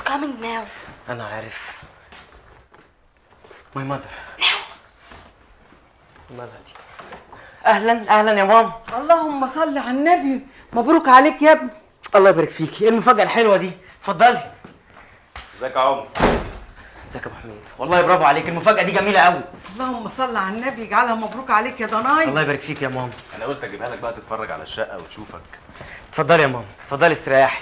coming now. انا عارف ماي ماذر مالها دي اهلا اهلا يا ماما اللهم صل على النبي مبروك عليك يا ابني الله يبارك فيكي ايه المفاجاه الحلوه دي اتفضلي ازيك يا عمر ازيك يا ابو حميد والله برافو عليك المفاجاه دي جميله قوي اللهم صل على النبي اجعلها مبروك عليك يا ضناي الله يبارك فيك يا ماما انا قلت اجيبها لك بقى تتفرج على الشقه وتشوفك اتفضلي يا ماما اتفضلي استريحي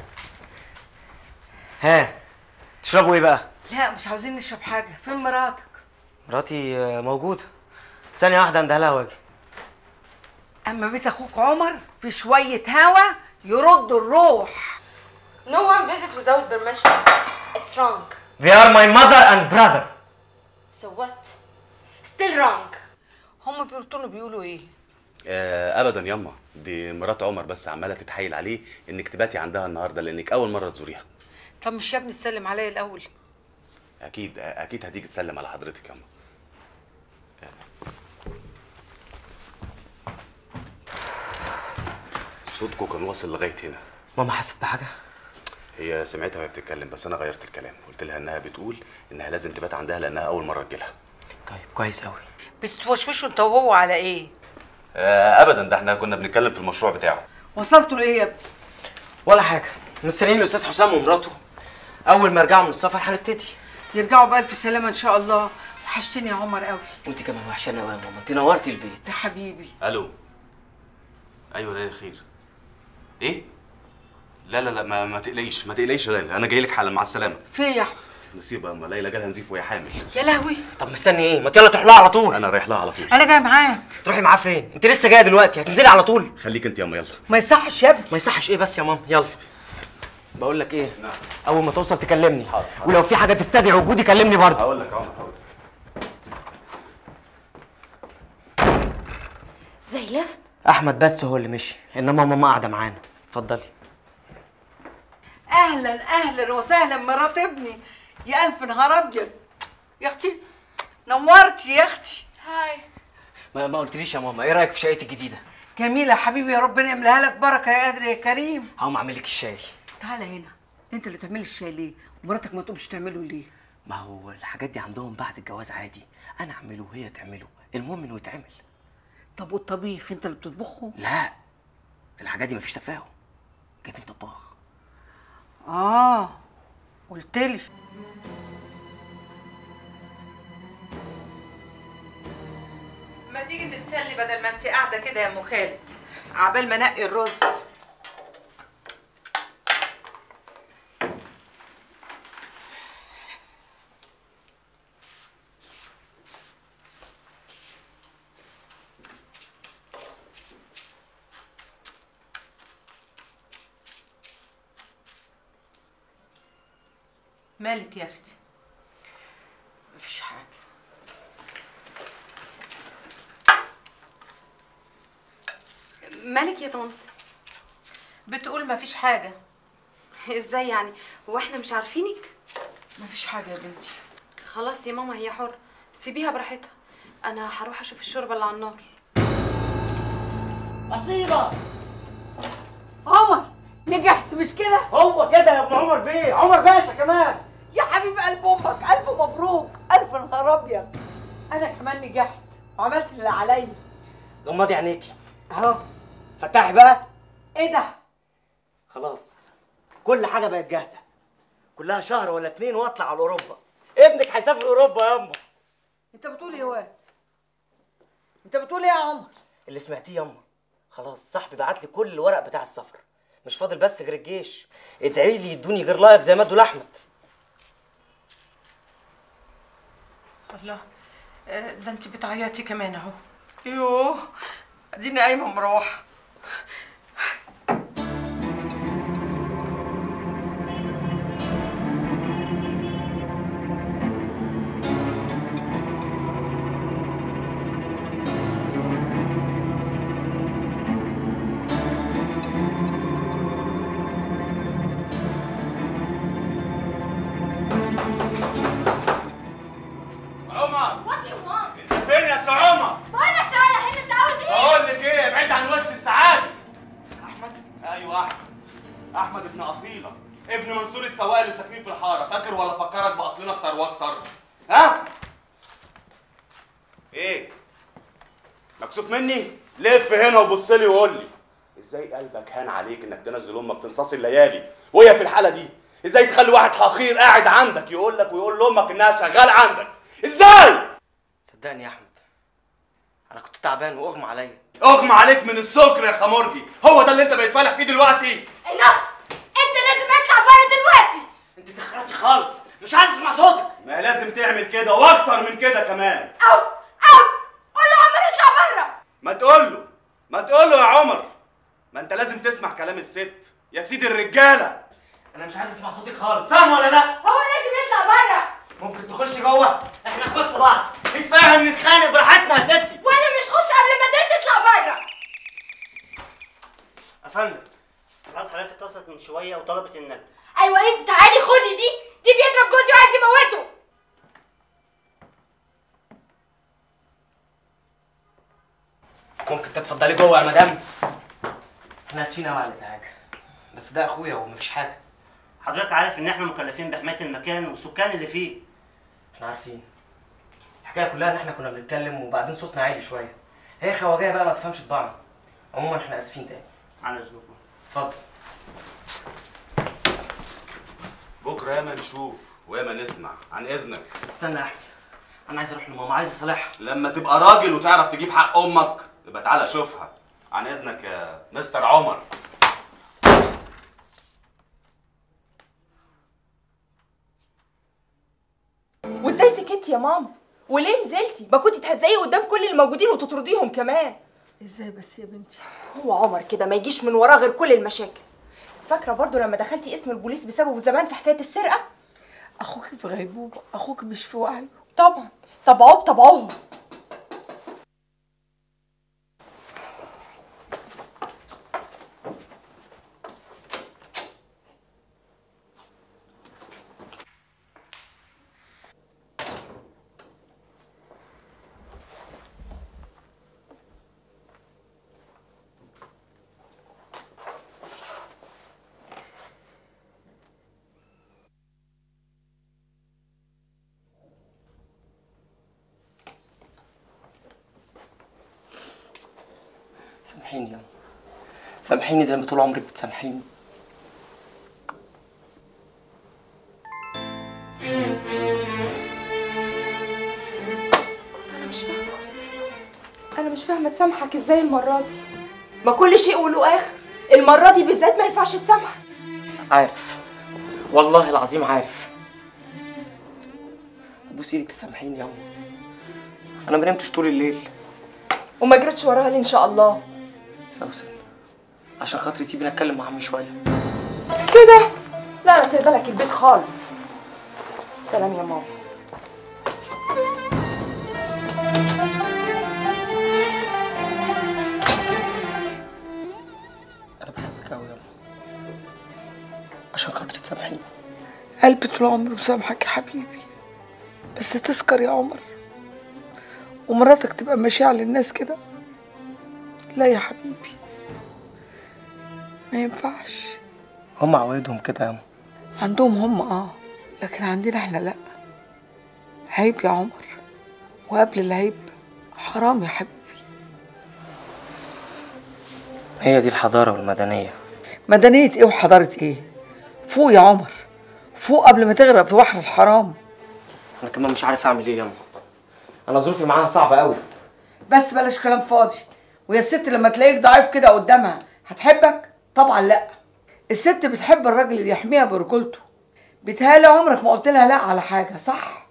ها تشربوا ايه بقى لا مش عاوزين نشرب حاجه فين مراتك مراتي آه، موجوده ثانيه واحده عندها لها واجي اما بيت اخوك عمر في شويه هوا يرد الروح No one visit without permission. It's wrong. they are my mother and brother So what? Still wrong. هم بيرطنوا بيقولوا ايه آه ابدا ياما دي مرات عمر بس عماله تتحايل عليه انك تباتي عندها النهارده لانك اول مره تزوريها طب مش يا ابني تسلم عليا الاول اكيد آه، اكيد هتيجي تسلم على حضرتك ياما صوتكم كان واصل لغايه هنا ماما حست بحاجه هي سمعتها وهي بتتكلم بس انا غيرت الكلام قلت لها انها بتقول انها لازم تبات عندها لانها اول مره تجيلها طيب كويس قوي بتتوشوشوا انت وهو على ايه آه ابدا ده احنا كنا بنتكلم في المشروع بتاعه وصلتوا لايه يا ابني ولا حاجه مستنيين الاستاذ حسام ومراته اول ما يرجعوا من السفر هنبتدي يرجعوا بألف سلامة إن شاء الله وحشتني يا عمر قوي انت كمان وحشانه قوي يا ماما انت نورتي البيت يا حبيبي الو ايوه ليلى خير ايه لا لا لا ما, ما تقلقيش ما تقلقيش يا ليلى انا جاي لك حالا مع السلامه في يا احمد نسيب اما ليلى جالها نزيف وهي حامل يا لهوي طب مستني ايه ما يلا تروح لها على طول انا رايح لها على طول انا جاي معاك تروحي معاه فين انت لسه جايه دلوقتي هتنزلي على طول خليك انت ياما يلا ما يصحش يا ابني ما يصحش ايه بس يا ماما يلا بقول لك ايه نعم. اول ما توصل تكلمني ولو في حاجه تستدعي وجودي كلمني برضه هقول لك يا عمر هقول لك. They left? احمد بس هو اللي مشي انما ماما قاعده معانا اتفضلي اهلا اهلا وسهلا مرات ابني يا الف نهار ابيض يا اختي نورتي يا اختي Hi. ما, ما قلتليش يا ماما ايه رايك في شقتي الجديده جميله يا حبيبي يا ربنا يملاها لك بركه يا قادر يا كريم هقوم اعمل لك الشاي تعالى هنا انت اللي تعملي الشاي ليه ومراتك ما تقومش تعمله ليه ما هو الحاجات دي عندهم بعد الجواز عادي انا اعمله وهي تعمله المهم انه يتعمل طب والطبيخ انت اللي بتطبخه لا الحاجات دي مفيش تفاهم جايبين طباخ اه قلت لي ما تيجي تتسلي بدل ما انت قاعده كده يا ام خالد عبال ما انقي الرز مالك يا اختي مفيش حاجه مالك يا طنط بتقول مفيش حاجه ازاي يعني هو احنا مش عارفينك مفيش حاجه يا بنتي خلاص يا ماما هي حرة سيبيها براحتها انا هروح اشوف الشوربه اللي على النار أصيلة عمر نجحت مش كده؟ هو كده يا ابن عمر بيه عمر باشا كمان يا حبيب قلب أمك ألف مبروك ألف نهار أبيض أنا كمان نجحت وعملت اللي عليا غمضي عينيكي أهو فتحي بقى إيه ده؟ خلاص كل حاجه بقت جاهزه كلها شهر ولا اتنين واطلع على اوروبا ابنك هيسافر اوروبا يا امه أنت بتقول إيه يا واد؟ أنت بتقول إيه يا عمر؟ اللي سمعتيه ياما خلاص صاحبي بعت لي كل الورق بتاع السفر مش فاضل بس غير الجيش ادعي لي يدوني غير لايق زي ما ادوا لاحمد الله ده أنت بتعيطي كمان أهو يوه أديني قايمة مروحة عمر What do you want? انت فين يا سي عمر بقول لك تعالى هنا انت عاوز ايه؟ اقول لك ايه ابعد عن وش السعاده ابن منصور السواق اللي ساكنين في الحاره فاكر ولا فكرك باصلنا اكتر واكتر ها ايه مكسوف مني لف هنا وبص لي وقول لي ازاي قلبك هان عليك انك تنزل امك في نصاص الليالي وهي في الحاله دي ازاي تخلي واحد حقير قاعد عندك يقول لك ويقول لامك انها شغال عندك ازاي صدقني يا احمد انا كنت تعبان واغمى عليا اغمى عليك من السكر يا خمرجي هو ده اللي انت بقيت فالح فيه دلوقتي انف انت لازم اطلع بره دلوقتي انت تخرسي خالص مش عايز اسمع صوتك ما لازم تعمل كده واكتر من كده كمان اوت اوت قول له عمر اطلع بره ما تقول له ما تقول له يا عمر ما انت لازم تسمع كلام الست يا سيدي الرجاله انا مش عايز اسمع صوتك خالص فاهم ولا لا هو لازم يطلع بره ممكن تخش جوه احنا اخوات في بعض نتفاهم نتخانق براحتنا يا ستي وانا مش خش قبل ما انت تطلع بره يا فندم مرات حضرتك اتصلت من شويه وطلبت النجدة ايوه انت تعالي خدي دي دي بيضرب جوزي وعايز يموته ممكن تتفضلي جوه يا مدام احنا اسفين قوي على الازعاج بس ده اخويا ومفيش حاجه حضرتك عارف ان احنا مكلفين بحمايه المكان والسكان اللي فيه احنا عارفين الحكايه كلها ان احنا كنا بنتكلم وبعدين صوتنا عالي شويه هي خواجايه بقى ما تفهمش طباعنا عموما احنا اسفين تاني على اذنكم اتفضل بكره ياما نشوف وياما نسمع عن اذنك استنى يا احمد انا عايز اروح لماما عايز اصالحها لما تبقى راجل وتعرف تجيب حق امك يبقى تعالى شوفها عن اذنك يا مستر عمر وازاي سكتي يا ماما وليه نزلتي ما كنتي تهزقي قدام كل الموجودين وتطرديهم كمان ازاي بس يا بنتي هو عمر كده ما يجيش من وراه غير كل المشاكل فاكره برضو لما دخلتي اسم البوليس بسببه زمان في حكايه السرقه اخوك في غيبوبه اخوك مش في وعيه طبعا طبعوه بطبعهم سامحيني يا سامحيني زي ما طول عمرك بتسامحيني انا مش فاهمه انا مش فاهمه تسامحك ازاي المره دي ما كل شيء وله اخر المره دي بالذات ما ينفعش تسامحك عارف والله العظيم عارف ابوس ايدك تسامحيني يا انا ما نمتش طول الليل وما جرتش وراها ليه ان شاء الله سوسن عشان خاطري سيبيني اتكلم مع عمي شويه كده لا انا سايبه لك البيت خالص سلام يا ماما انا بحبك قوي يا عشان خاطري تسامحيني قلبي طول عمره مسامحك يا حبيبي بس تسكر يا عمر ومراتك تبقى ماشية على الناس كده لا يا حبيبي ما ينفعش هم عوايدهم كده يا أم. عندهم هم اه لكن عندنا احنا لا عيب يا عمر وقبل العيب حرام يا حبيبي هي دي الحضاره والمدنيه مدنية ايه وحضارة ايه فوق يا عمر فوق قبل ما تغرق في بحر الحرام انا كمان مش عارف اعمل ايه يا أم. انا ظروفي معاها صعبه قوي بس بلاش كلام فاضي ويا الست لما تلاقيك ضعيف كده قدامها هتحبك طبعا لا الست بتحب الراجل اللي يحميها برجولته بيتهيألي عمرك ما قلت لها لا على حاجه صح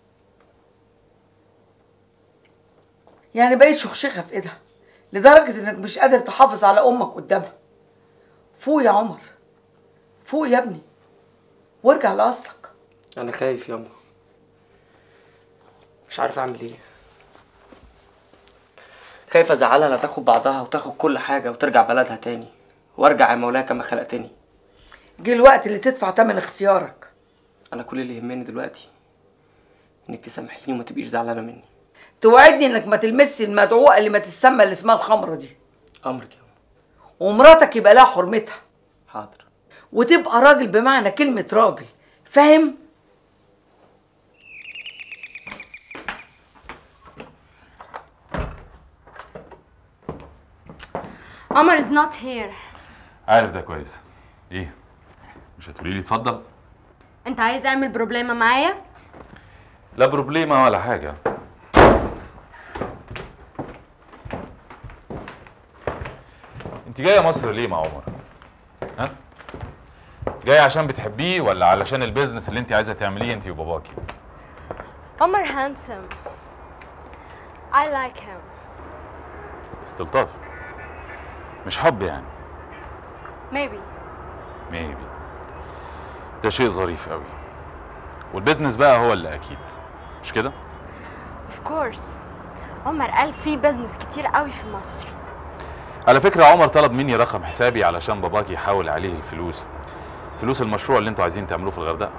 يعني بقيت شخشخه في ايدها لدرجه انك مش قادر تحافظ على امك قدامها فوق يا عمر فوق يا ابني وارجع لاصلك انا خايف يا أم. مش عارف اعمل ايه خايف ازعلها لا تاخد بعضها وتاخد كل حاجه وترجع بلدها تاني وارجع يا مولاي كما خلقتني جه الوقت اللي تدفع تمن اختيارك انا كل اللي يهمني دلوقتي انك تسامحيني وما تبقيش زعلانه مني توعدني انك ما تلمسي المدعوقه اللي ما تسمى اللي اسمها الخمره دي امرك يا أم. ومراتك يبقى لها حرمتها حاضر وتبقى راجل بمعنى كلمة راجل فاهم؟ عمر is not here عارف ده كويس ايه مش هتقولي لي اتفضل انت عايز اعمل بروبليمه معايا لا بروبليمة ولا حاجة انت جاية مصر ليه مع عمر؟ ها؟ جاية عشان بتحبيه ولا علشان البيزنس اللي انت عايزة تعمليه انت وباباكي؟ عمر handsome I like him استلطاف مش حب يعني maybe ميبي ده شيء ظريف قوي والبيزنس بقى هو اللي اكيد مش كده؟ of course عمر قال في بزنس كتير قوي في مصر على فكرة عمر طلب مني رقم حسابي علشان باباكي يحول عليه الفلوس فلوس المشروع اللي انتوا عايزين تعملوه في الغردقة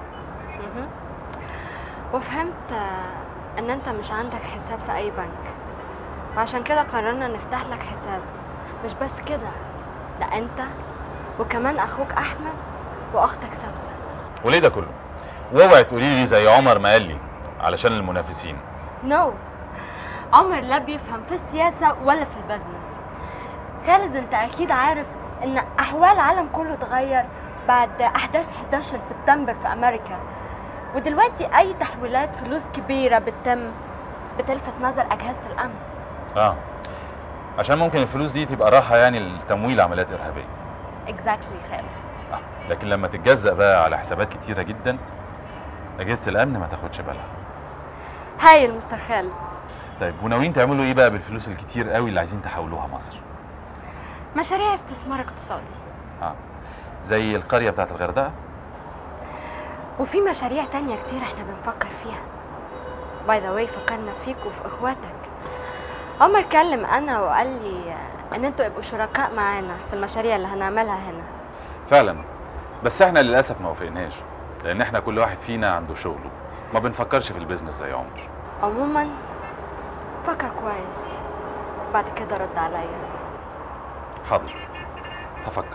وفهمت آه، ان انت مش عندك حساب في اي بنك وعشان كده قررنا نفتح لك حساب مش بس كده ده انت وكمان اخوك احمد واختك سوسن وليه ده كله؟ واوعي تقولي لي زي عمر ما قال لي علشان المنافسين نو no. عمر لا بيفهم في السياسة ولا في البزنس خالد انت اكيد عارف ان احوال العالم كله اتغير بعد احداث 11 سبتمبر في امريكا ودلوقتي اي تحويلات فلوس كبيرة بتتم بتلفت نظر اجهزة الامن اه عشان ممكن الفلوس دي تبقى راحة يعني لتمويل عمليات إرهابية exactly خالد آه. لكن لما تتجزأ بقى على حسابات كتيرة جدا أجهزة الأمن ما تاخدش بالها هايل مستر خالد طيب وناويين تعملوا إيه بقى بالفلوس الكتير قوي اللي عايزين تحولوها مصر؟ مشاريع استثمار اقتصادي اه زي القرية بتاعت الغردقة وفي مشاريع تانية كتير احنا بنفكر فيها باي ذا واي فكرنا فيك وفي اخواتك عمر كلم انا وقال لي ان انتوا يبقوا شركاء معانا في المشاريع اللي هنعملها هنا فعلا بس احنا للأسف ما وافقناش لأن احنا كل واحد فينا عنده شغله ما بنفكرش في البيزنس زي عمر عموما فكر كويس بعد كده رد عليا حاضر هفكر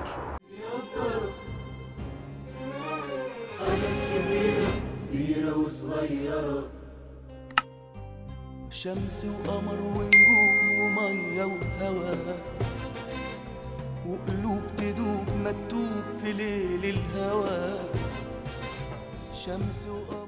كبيرة وصغيرة شمس وقمر ونجوم ومية وهوا وقلوب تدوب مكتوب في ليل الهوى شمس وقمر